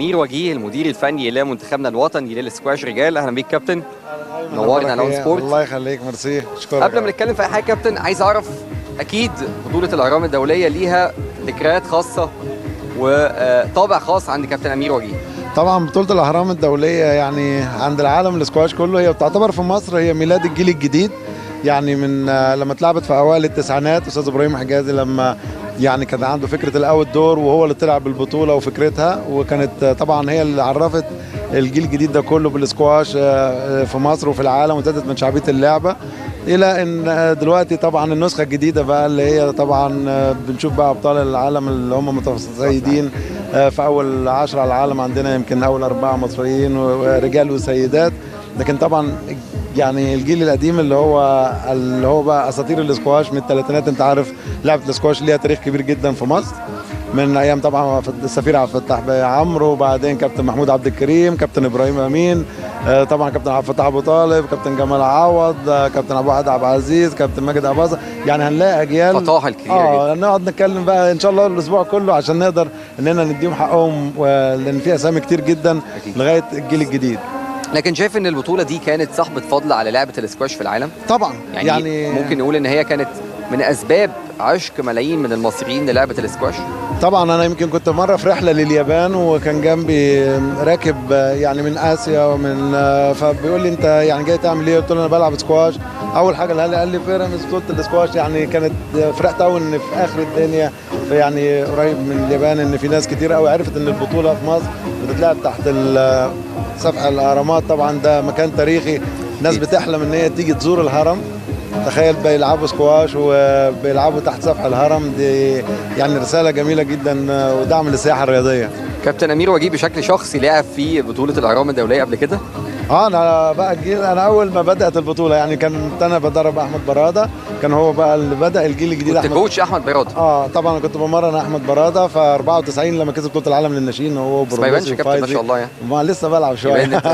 امير وجيه المدير الفني لمنتخبنا الوطني للسكواش رجال اهلا بيك كابتن نورنا على اون سبورت الله يخليك ميرسي اشكرك قبل ما نتكلم في اي حاجه كابتن عايز اعرف اكيد بطوله الاهرام الدوليه ليها ذكريات خاصه وطابع خاص عند كابتن امير وجيه طبعا بطوله الاهرام الدوليه يعني عند العالم الاسكواش كله هي بتعتبر في مصر هي ميلاد الجيل الجديد يعني من لما اتلعبت في اوائل التسعينات استاذ ابراهيم حجازي لما يعني كان عنده فكره الاوت دور وهو اللي طلع بالبطوله وفكرتها وكانت طبعا هي اللي عرفت الجيل الجديد ده كله بالسكواش في مصر وفي العالم وزادت من شعبيه اللعبه الى ان دلوقتي طبعا النسخه الجديده بقى اللي هي طبعا بنشوف بقى ابطال العالم اللي هم متسيدين في اول عشرة على العالم عندنا يمكن اول اربعه مصريين ورجال وسيدات لكن طبعا يعني الجيل القديم اللي هو اللي هو بقى اساطير الاسكواش من الثلاثينات انت عارف لعبه الاسكواش ليها تاريخ كبير جدا في مصر من ايام طبعا السفير عبد الفتاح عمرو وبعدين كابتن محمود عبد الكريم كابتن ابراهيم امين طبعا كابتن عبد الفتاح ابو طالب كابتن جمال عوض كابتن ابو عبد العزيز كابتن ماجد اباظه يعني هنلاقي اجيال فطاحل كتير اه نقعد نتكلم بقى ان شاء الله الاسبوع كله عشان نقدر اننا نديهم حقهم لان في اسامي كتير جدا أكيد. لغايه الجيل الجديد لكن شايف ان البطوله دي كانت صاحبه فضل على لعبه الاسكواش في العالم طبعا يعني, يعني ممكن نقول ان هي كانت من اسباب عشق ملايين من المصريين للعبه الاسكواش طبعا انا يمكن كنت مره في رحله لليابان وكان جنبي راكب يعني من اسيا ومن فبيقول لي انت يعني جاي تعمل ايه؟ قلت له انا بلعب سكواش اول حاجه اللي قال لي بيراميدز بطوله الاسكواش يعني كانت فرحت قوي ان في اخر الدنيا يعني قريب من اليابان ان في ناس كتير قوي عرفت ان البطوله في مصر بتتلعب تحت سفح الاهرامات طبعا ده مكان تاريخي ناس بتحلم ان هي تيجي تزور الهرم تخيل بيلعبوا سكواش وبيلعبوا تحت سفح الهرم دي يعني رساله جميله جدا ودعم للسياحه الرياضيه كابتن امير وجيه بشكل شخصي لعب في بطوله الاهرام الدوليه قبل كده اه انا بقى الجيل انا اول ما بدات البطوله يعني كنت انا بدرب احمد براده كان هو بقى اللي بدا الجيل الجديد كنت كوتش احمد براده اه طبعا كنت بمرن احمد براده في 94 لما كسب بطوله العالم للناشئين هو ما يبانش كابتن ما شاء الله يعني ما لسه بلعب شويه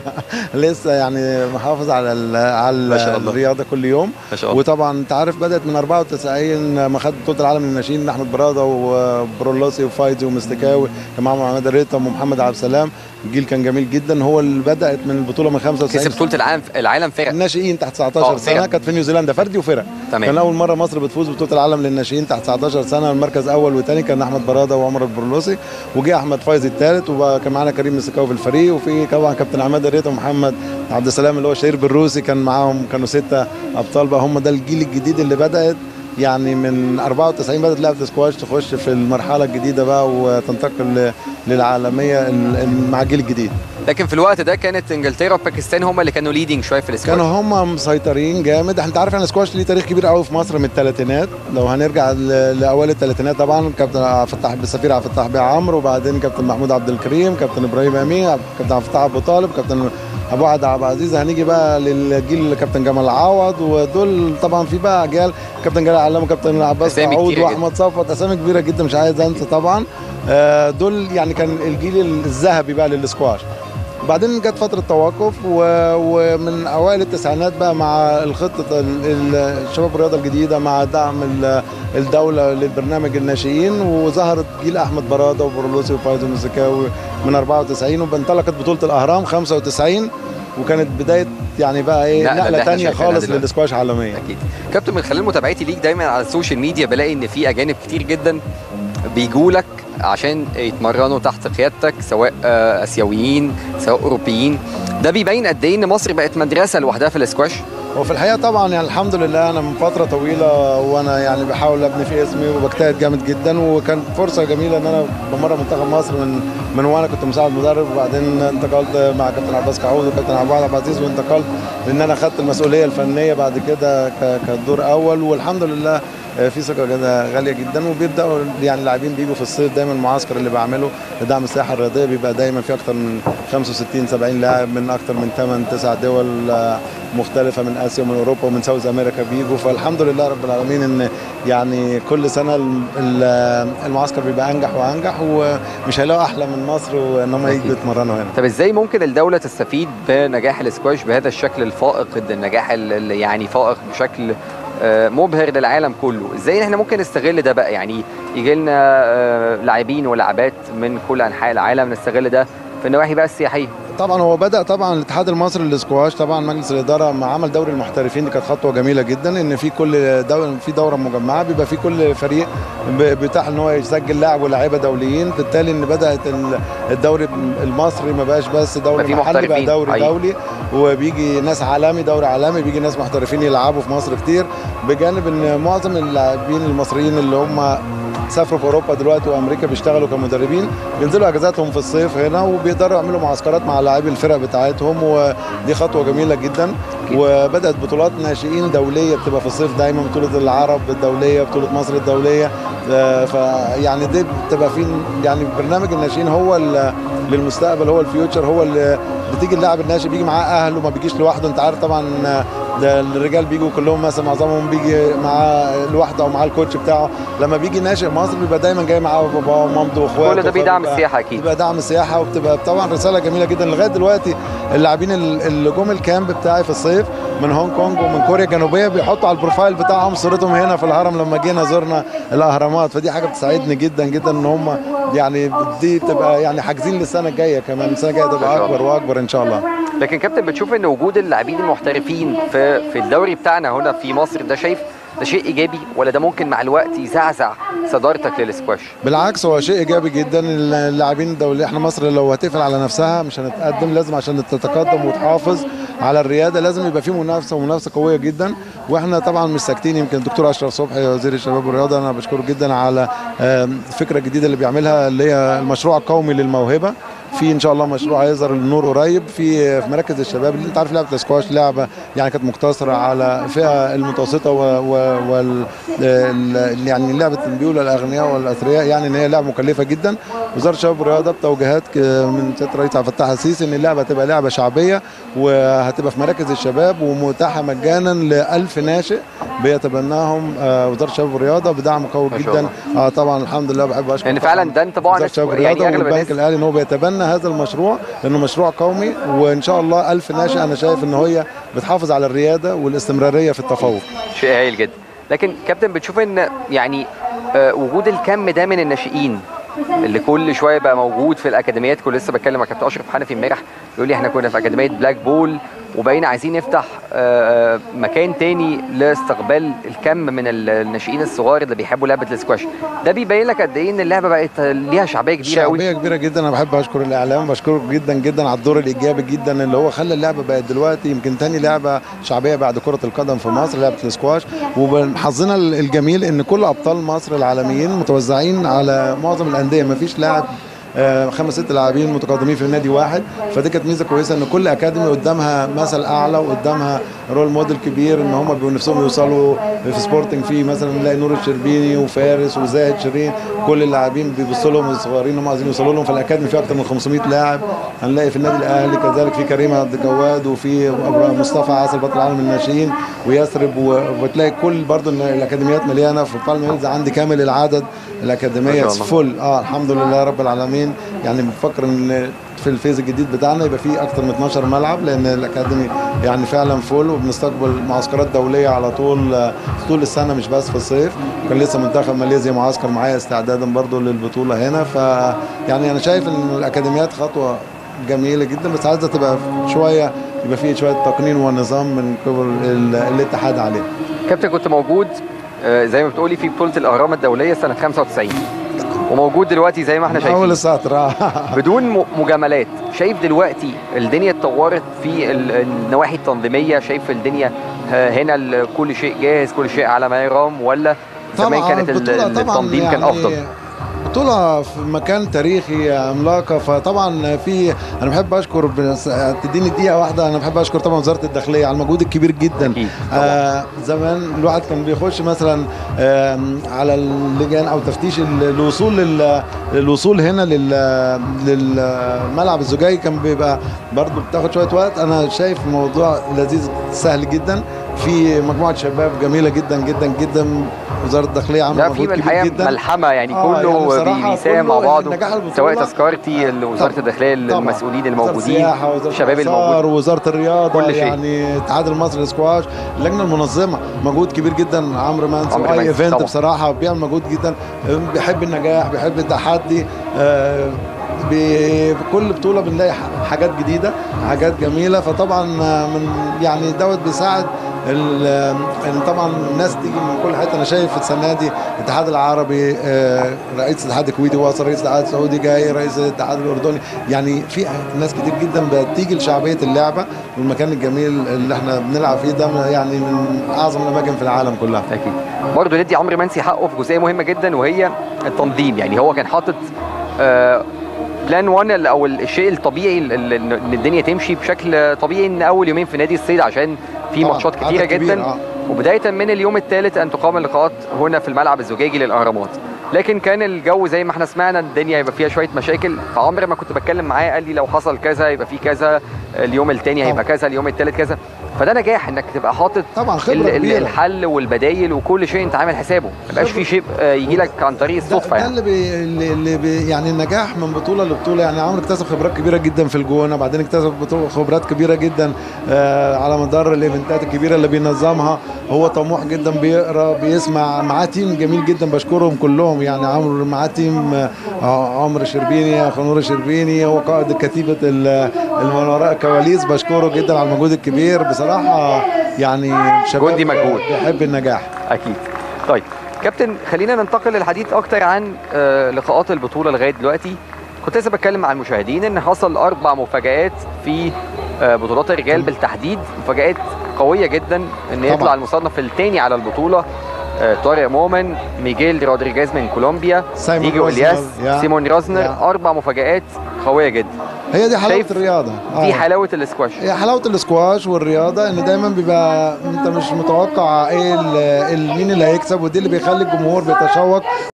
لسه يعني محافظ على على الرياضه كل يوم ما شاء الله وطبعا انت عارف بدات من 94 ما خد بطوله العالم للناشئين احمد براده وبرولوسي وفايزي ومستكاوي كان معاهم محمد الريتم ومحمد عبد السلام الجيل كان جميل جدا هو اللي بدات من البطوله من 95 كسب بطوله العالم العالم فرق الناشئين تحت 19 سنه كانت في نيوزيلندا فردي وفرق تمام كان اول مره مصر بتفوز ببطوله العالم للناشئين تحت 19 سنه المركز اول وثاني كان احمد براده وعمر البرلوسي وجه احمد فايز الثالث وكان معانا كريم مسكاوي في الفريق وفي طبعا كابتن عماد الريت ومحمد عبد السلام اللي هو شهير بالروسي كان معاهم كانوا سته ابطال بقى هم ده الجيل الجديد اللي بدات يعني من 94 بدات لعبه السكواش تخش في المرحله الجديده بقى وتنتقل للعالميه مع الجيل الجديد لكن في الوقت ده كانت انجلترا وباكستان هم اللي كانوا ليدنج شويه في السكواش كانوا هم مسيطرين جامد انت عارف ان السكواش ليه تاريخ كبير قوي في مصر من الثلاثينات لو هنرجع لاوائل الثلاثينات طبعا كابتن فتح السفير عبد الفتاح بيه عمرو وبعدين كابتن محمود عبد الكريم كابتن ابراهيم امين كابتن عبد الفتاح ابو طالب كابتن ابو عبد العزيز هنيجي بقى للجيل كابتن جمال عوض ودول طبعا في بقى اجيال كابتن جلال علام وكابتن عباس عود واحمد صفوت اسامي كبيره جدا مش عايز انسى طبعا دول يعني كان الجيل الذهبي بقى للسكواش بعدين جت فتره توقف ومن اوائل التسعينات بقى مع الخطه الشباب الرياضه الجديده مع دعم الدوله للبرنامج الناشئين وظهرت جيل احمد براده وبرولوسي وفايز المزكاوي من 94 وانطلقت بطوله الاهرام 95 وكانت بدايه يعني بقى ايه نقله ثانيه خالص للسكواش عالميا اكيد كابتن من خلال متابعتي ليك دايما على السوشيال ميديا بلاقي ان في اجانب كتير جدا بيجوا لك عشان يتمرنوا تحت قيادتك سواء اسيويين سواء اوروبيين ده بيبين قد ايه ان مصر بقت مدرسه لوحدها في الاسكواش وفي الحقيقه طبعا يعني الحمد لله انا من فتره طويله وانا يعني بحاول ابني في اسمي وبجتهد جامد جدا وكانت فرصه جميله ان انا بمرن منتخب مصر من من وانا كنت مساعد مدرب وبعدين انتقلت مع كابتن عباس كعود وكابتن عبد العزيز العزيز وانتقلت لان انا خدت المسؤوليه الفنيه بعد كده كدور اول والحمد لله في ثقه غاليه جدا وبيبداوا يعني اللاعبين بيجوا في الصيف دايما المعسكر اللي بعمله لدعم السياحه الرياضيه بيبقى دايما في اكثر من 65 70 لاعب من اكثر من 8 9 دول مختلفه من اسيا ومن اوروبا ومن ساوث امريكا بيجوا فالحمد لله رب العالمين ان يعني كل سنه المعسكر بيبقى انجح وانجح ومش هيلاقوا احلى من مصر وان هم يجوا يتمرنوا هنا. طب ازاي ممكن الدوله تستفيد بنجاح الاسكواش بهذا الشكل الفائق النجاح اللي يعني فائق بشكل آه، مبهر للعالم كله ازاي احنا ممكن نستغل ده بقى يعني يجي لنا آه، لاعبين ولاعبات من كل انحاء العالم نستغل ده في النواحي بقى السياحيه طبعا هو بدا طبعا الاتحاد المصري للسكواش طبعا مجلس الاداره مع عمل دوري المحترفين دي كانت خطوه جميله جدا ان في كل دوري في دوره مجمعه بيبقى في كل فريق ب- بيتاح ان هو يسجل لاعب ولاعيبه دوليين بالتالي ان بدات ال- الدوري المصري ما بقاش بس دوري بقى في محلي بقى محترفين. دوري حقيقي. دولي وبيجي ناس عالمي دوري عالمي بيجي ناس محترفين يلعبوا في مصر كتير بجانب ان معظم اللاعبين المصريين اللي هم سافروا في اوروبا دلوقتي وامريكا بيشتغلوا كمدربين بينزلوا اجازاتهم في الصيف هنا وبيقدروا يعملوا معسكرات مع لاعبي الفرق بتاعتهم ودي خطوه جميله جدا وبدات بطولات ناشئين دوليه بتبقى في الصيف دايما بطوله العرب الدوليه بطوله مصر الدوليه آه، فيعني دي بتبقى في يعني برنامج الناشئين هو ال- للمستقبل هو الفيوتشر هو اللي بتيجي اللاعب الناشئ بيجي معاه اهله ما بيجيش لوحده انت عارف طبعا آه، ده الرجال بيجوا كلهم مثلا معظمهم بيجي معاه لوحده او معاه الكوتش بتاعه لما بيجي ناشئ مصر بيبقى دايما جاي معاه باباه ومامته واخواته كل ده بيدعم فبيبقى- السياحه اكيد بتبقى دعم السياحه وبتبقى طبعا رساله جميله جدا لغايه دلوقتي اللاعبين ال- اللي جم الكامب بتاعي في الصيف من هونج كونج ومن كوريا الجنوبيه بيحطوا على البروفايل بتاعهم صورتهم هنا في الهرم لما جينا زرنا الاهرامات فدي حاجه بتساعدني جدا جدا ان هم يعني دي تبقى يعني حاجزين للسنه الجايه كمان السنه الجايه ما تبقى شاء اكبر الله. واكبر ان شاء الله لكن كابتن بتشوف ان وجود اللاعبين المحترفين في في الدوري بتاعنا هنا في مصر ده شايف ده شيء ايجابي ولا ده ممكن مع الوقت يزعزع صدارتك للسكواش بالعكس هو شيء ايجابي جدا اللاعبين الدوليين احنا مصر لو هتقفل على نفسها مش هنتقدم لازم عشان تتقدم وتحافظ على الرياده لازم يبقى في منافسه ومنافسه قويه جدا واحنا طبعا مش ساكتين يمكن الدكتور اشرف صبحي وزير الشباب والرياضه انا بشكره جدا على آم، الفكره الجديده اللي بيعملها اللي هي المشروع القومي للموهبه في ان شاء الله مشروع هيظهر للنور قريب في في مراكز الشباب اللي انت عارف لعبه السكواش لعبه يعني كانت مقتصره على الفئه المتوسطه و, و وال ال- يعني لعبه اللي بيقولوا الاغنياء والاثرياء يعني ان هي لعبه مكلفه جدا وزاره الشباب والرياضه بتوجيهات ك- من سياده الرئيس عبد الفتاح السيسي ان اللعبه تبقى لعبه شعبيه وهتبقى في مراكز الشباب ومتاحه مجانا ل 1000 ناشئ بيتبناهم آه، وزاره الشباب والرياضه بدعم قوي ما شاء جدا الله. اه طبعا الحمد لله بحب اشكر لان طبعاً فعلا ده انطباع وزاره ناس الشباب يعني والرياضه اغلب والبنك الناس الاهلي ان هو بيتبنى هذا المشروع لانه مشروع قومي وان شاء الله ألف ناشئ انا شايف ان هي بتحافظ على الرياده والاستمراريه في التفوق شيء هايل جدا لكن كابتن بتشوف ان يعني آه، وجود الكم ده من الناشئين اللي كل شويه بقى موجود في الاكاديميات كنت لسه بتكلم مع كابتن اشرف حنفي امبارح يقول لي احنا كنا في اكاديميه بلاك بول وبقينا عايزين نفتح آه، آه، مكان تاني لاستقبال الكم من ال- الناشئين الصغار اللي بيحبوا لعبه السكواش ده بيبين لك قد ايه ان اللعبه بقت ليها شعبيه كبيره قوي شعبيه كبيره جدا انا بحب اشكر الاعلام بشكره جدا جدا على الدور الايجابي جدا اللي هو خلى اللعبه بقت دلوقتي يمكن تاني لعبه شعبيه بعد كره القدم في مصر لعبه السكواش وحظنا الجميل ان كل ابطال مصر العالميين متوزعين على معظم الانديه ما فيش لاعب آه، خمس ست لاعبين متقدمين في نادي واحد فدي كانت ميزه كويسه ان كل اكاديمي قدامها مثل اعلى وقدامها رول موديل كبير ان هم بيبقوا نفسهم يوصلوا في سبورتنج في مثلا نلاقي نور الشربيني وفارس وزاهد شيرين كل اللاعبين بيبصوا لهم الصغيرين هم عايزين يوصلوا لهم في الاكاديمي في اكثر من 500 لاعب هنلاقي في النادي الاهلي كذلك في كريم عبد الجواد وفي أبو- مصطفى عسل بطل العالم الناشئين ويثرب و- وتلاقي كل برضه إن الاكاديميات مليانه في بالم هيلز عندي كامل العدد ما الاكاديميه شاء الله. فل اه الحمد لله رب العالمين يعني بفكر ان في الفيز الجديد بتاعنا يبقى فيه اكتر من 12 ملعب لان الاكاديمي يعني فعلا فول وبنستقبل معسكرات دوليه على طول آه، طول السنه مش بس في الصيف كان لسه منتخب ماليزيا معسكر معايا استعدادا برضو للبطوله هنا ف يعني انا شايف ان الاكاديميات خطوه جميله جدا بس عايزه تبقى شويه يبقى فيه شويه تقنين ونظام من قبل ال- الاتحاد عليه كابتن كنت موجود آه، زي ما بتقولي في بطوله الاهرام الدوليه سنه 95 وموجود دلوقتي زي ما احنا اول شايفين السطر بدون م- مجاملات شايف دلوقتي الدنيا اتطورت في ال- النواحي التنظيميه شايف الدنيا آه، هنا ال- كل شيء جاهز كل شيء على ما يرام ولا زمان كانت ال- البطولة طبعاً التنظيم كان يعني افضل بطولة في مكان تاريخي عملاقة فطبعا في انا بحب اشكر بس تديني دقيقة واحدة انا بحب اشكر طبعا وزارة الداخلية على المجهود الكبير جدا أكيد، طبعاً. آه زمان الواحد كان بيخش مثلا آه على اللجان او تفتيش ال- الوصول لل الوصول هنا لل للملعب الزجاجي كان بيبقى برضه بتاخد شوية وقت انا شايف الموضوع لذيذ سهل جدا في مجموعة شباب جميلة جدا جدا جدا وزارة الداخلية لا عملت في مجهود كبير الحقيقه جدا ملحمه يعني آه، كله يعني بصراحة بصراحة بيساهم مع كله بعضه نجاح البطولة- سواء تذكرتي وزاره طبعاً. الداخليه طبعاً. المسؤولين وزارة الموجودين السياحة وزارة الشباب الآثار الموجود ووزارة الرياضة كل شيء. يعني الاتحاد المصري للسكواش اللجنة المنظمة مجهود كبير جدا عمرو منسي عمرو واي منسي ايفنت طبعاً. بصراحة بيعمل مجهود جدا بيحب النجاح بيحب التحدي آه، ب- بكل بطولة بنلاقي ح- حاجات جديدة حاجات جميلة فطبعا آه، من يعني دوت بيساعد ال- ان طبعا الناس تيجي من كل حته انا شايف السنه دي الاتحاد العربي آه، رئيس الاتحاد الكويتي وصل رئيس الاتحاد السعودي جاي رئيس الاتحاد الاردني يعني في ناس كتير جدا بتيجي لشعبيه اللعبه والمكان الجميل اللي احنا بنلعب فيه ده يعني من اعظم الاماكن في العالم كلها اكيد برضه ندي عمرو منسي حقه في جزئيه مهمه جدا وهي التنظيم يعني هو كان حاطط آه، بلان 1 او الشيء الطبيعي ال- ال- ان الدنيا تمشي بشكل طبيعي ان اول يومين في نادي الصيد عشان في طبعاً، ماتشات عدد كتيره كبير، جدا آه. وبدايه من اليوم الثالث ان تقام اللقاءات هنا في الملعب الزجاجي للاهرامات لكن كان الجو زي ما احنا سمعنا الدنيا يبقى فيها شويه مشاكل فعمر ما كنت بتكلم معاه قال لي لو حصل كذا يبقى في كذا اليوم الثاني هيبقى طبعاً. كذا اليوم الثالث كذا فده نجاح انك تبقى حاطط طبعا ال- خبره ال- كبيره الحل والبدايل وكل شيء انت عامل حسابه ما يبقاش في شيء آه، يجي لك عن طريق ده, الصدفه ده يعني اللي, بي اللي, اللي بي يعني النجاح من بطوله لبطوله يعني عمرو اكتسب خبرات كبيره جدا في الجونه بعدين اكتسب بطولة خبرات كبيره جدا آه على مدار الايفنتات الكبيره اللي بينظمها هو طموح جدا بيقرا بيسمع معاه تيم جميل جدا بشكرهم كلهم يعني عمرو معاه تيم آه عمرو شربيني اخو نور شربيني هو قائد كتيبه ال- اللي من وراء الكواليس بشكره جدا على المجهود الكبير بصراحه يعني شباب جندي مجهود. بيحب النجاح اكيد طيب كابتن خلينا ننتقل للحديث اكتر عن آه، لقاءات البطوله لغايه دلوقتي كنت لسه بتكلم مع المشاهدين ان حصل اربع مفاجات في آه، بطولات الرجال بالتحديد مفاجات قويه جدا ان طبعاً. يطلع المصنف الثاني على البطوله آه، طارق مؤمن ميجيل رودريجيز من كولومبيا سايمون ديجو روزنر. الياس يا. سيمون رازنر يا. اربع مفاجات قويه جدا هي دي حلاوه شايف الرياضه دي آه. حلاوه الاسكواش هي حلاوه الاسكواش والرياضه ان دايما بيبقى انت مش متوقع ايه ال- ال- مين اللي هيكسب ودي اللي بيخلي الجمهور بيتشوق